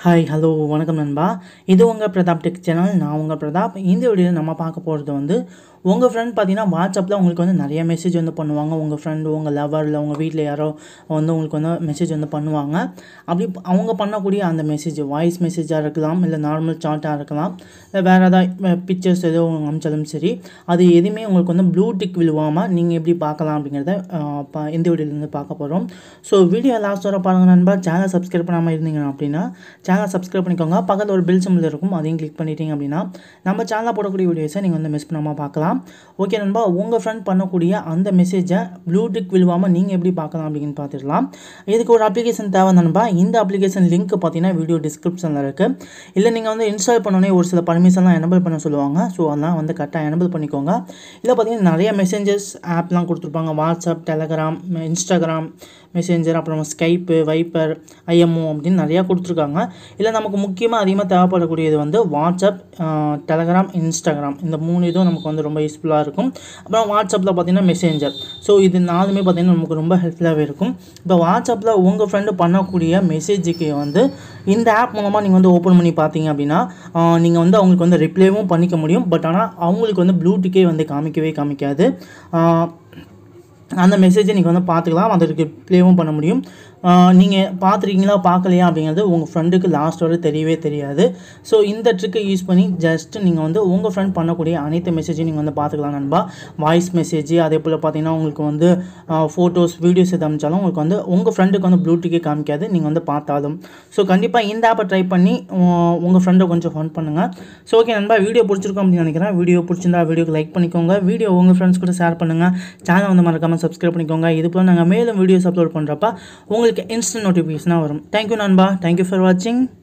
hi hello வணக்கம் நண்பா இது உங்கள் பிரதாப் டெக் சேனல் நான் உங்கள் பிரதாப் இந்த வீடியோவில் நம்ம பார்க்க போகிறது வந்து உங்கள் ஃப்ரெண்ட் பார்த்தீங்கன்னா வாட்ஸ்அப்பில் உங்களுக்கு வந்து நிறைய மெசேஜ் வந்து பண்ணுவாங்க உங்கள் ஃப்ரெண்டு உங்கள் லவர் இல்லை உங்கள் வீட்டில் யாரோ வந்து உங்களுக்கு வந்து மெசேஜ் வந்து பண்ணுவாங்க அப்படி அவங்க பண்ணக்கூடிய அந்த மெசேஜ் வாய்ஸ் மெசேஜாக இருக்கலாம் இல்லை நார்மல் சாட்டாக இருக்கலாம் இல்லை வேறு ஏதாவது பிக்சர்ஸ் ஏதோ அமிச்சாலும் சரி அது எதுவுமே உங்களுக்கு வந்து ப்ளூ டிக் விழுவாமல் நீங்கள் எப்படி பார்க்கலாம் அப்படிங்கிறத ஆஹ், பா- இந்த வீடியோலேருந்து பார்க்க போகிறோம் ஸோ வீடியோ லாஸ்ட் வர பாருங்கள் நண்பா சேனல் சப்ஸ்கிரைப் பண்ணாமல் இருந்தீங்க அப்படின்னா சேனல் சப்ஸ்கிரைப் பண்ணிக்கோங்க பக்கத்தில் ஒரு பில் சிம்பிள் இருக்கும் அதையும் கிளிக் பண்ணிட்டீங்க அப்படின்னா நம்ம சேனலில் போடக்கூடிய வீடியோஸை நீங்கள் வந்து மிஸ் பண்ணாமல் பார்க்கலாம் ஓகே நண்பா உங்கள் ஃப்ரெண்ட் பண்ணக்கூடிய அந்த மெசேஜை ப்ளூ டிக் விழுவாமல் நீங்கள் எப்படி பார்க்கலாம் அப்படின்னு பார்த்துடலாம் இதுக்கு ஒரு அப்ளிகேஷன் தேவை நண்பா இந்த அப்ளிகேஷன் லிங்க் பார்த்தீங்கன்னா வீடியோ டிஸ்கிரிப்ஷனில் இருக்குது இல்லை நீங்கள் வந்து இன்ஸ்டால் பண்ணோன்னே ஒரு சில பர்மிஷன்லாம் எனபிள் பண்ண சொல்லுவாங்க ஸோ அதெல்லாம் வந்து கரெக்டாக எனபிள் பண்ணிக்கோங்க இல்லை பார்த்தீங்கன்னா நிறைய மெசேஞ்சர்ஸ் ஆப்லாம் கொடுத்துருப்பாங்க வாட்ஸ்அப் டெலகிராம் இன்ஸ்டாகிராம் மெசேஞ்சர் அப்புறம் ஸ்கைப்பு வைப்பர் ஐஎம்ஓ அப்படின்னு நிறையா கொடுத்துருக்காங்க இல்லை நமக்கு முக்கியமாக அதிகமாக தேவைப்படக்கூடியது வந்து வாட்ஸ்அப் டெலகிராம் இன்ஸ்டாகிராம் இந்த மூணு இதுவும் நமக்கு வந்து ரொம்ப யூஸ்ஃபுல்லாக இருக்கும் அப்புறம் வாட்ஸ்அப்பில் பார்த்தீங்கன்னா மெசேஞ்சர் ஸோ இது நாலுமே பார்த்தீங்கன்னா நமக்கு ரொம்ப ஹெல்ப்ஃபுல்லாகவே இருக்கும் இப்போ வாட்ஸ்அப்பில் உங்கள் ஃப்ரெண்டு பண்ணக்கூடிய மெசேஜுக்கு வந்து இந்த ஆப் மூலமாக நீங்கள் வந்து ஓப்பன் பண்ணி பார்த்தீங்க அப்படின்னா நீங்கள் வந்து அவங்களுக்கு வந்து ரிப்ளைவும் பண்ணிக்க முடியும் பட் ஆனால் அவங்களுக்கு வந்து ப்ளூடிக்கே வந்து காமிக்கவே காமிக்காது ஆஹ் அந்த மெசேஜை நீங்கள் வந்து பார்த்துக்கலாம் அதற்கு ப்ளேவும் பண்ண முடியும் நீங்கள் பார்த்துருக்கீங்களா பார்க்கலையா அப்படிங்கிறது உங்கள் ஃப்ரெண்டுக்கு லாஸ்ட் வரை தெரியவே தெரியாது ஸோ இந்த ட்ரிக்கை யூஸ் பண்ணி ஜஸ்ட் நீங்கள் வந்து உங்கள் ஃப்ரெண்ட் பண்ணக்கூடிய அனைத்து மெசேஜையும் நீங்கள் வந்து பார்த்துக்கலாம் நண்பா வாய்ஸ் மெசேஜ் அதே போல் பார்த்தீங்கன்னா உங்களுக்கு வந்து ஃபோட்டோஸ் வீடியோஸ் எது அமைச்சாலும் உங்களுக்கு வந்து உங்கள் ஃப்ரெண்டுக்கு வந்து ப்ளூடிக்கே காமிக்காது நீங்கள் வந்து பார்த்தாலும் ஸோ கண்டிப்பாக இந்த ஆப்பை ட்ரை பண்ணி உங்கள் ஃப்ரெண்டை கொஞ்சம் ஃபன் பண்ணுங்கள் ஸோ ஓகே நண்பா வீடியோ பிடிச்சிருக்கோம் அப்படின்னு நினைக்கிறேன் வீடியோ பிடிச்சிருந்தா வீடியோக்கு லைக் பண்ணிக்கோங்க வீடியோ உங்கள் ஃப்ரெண்ட்ஸ் கூட ஷேர் பண்ணுங்கள் சேனல் வந்து மறக்காமல் சப்ஸ்கிரைப் பண்ணிக்கோங்க இது போல் நாங்கள் மேலும் வீடியோஸ் அப்லோட் பண்ணுறப்ப உங்களுக்கு இன்ஸ்டன்ட் நோட்டிஃபிகேஷனாக வரும் தேங்க்யூ நண்பா தேங்க்யூ ஃபார் வாட்சிங்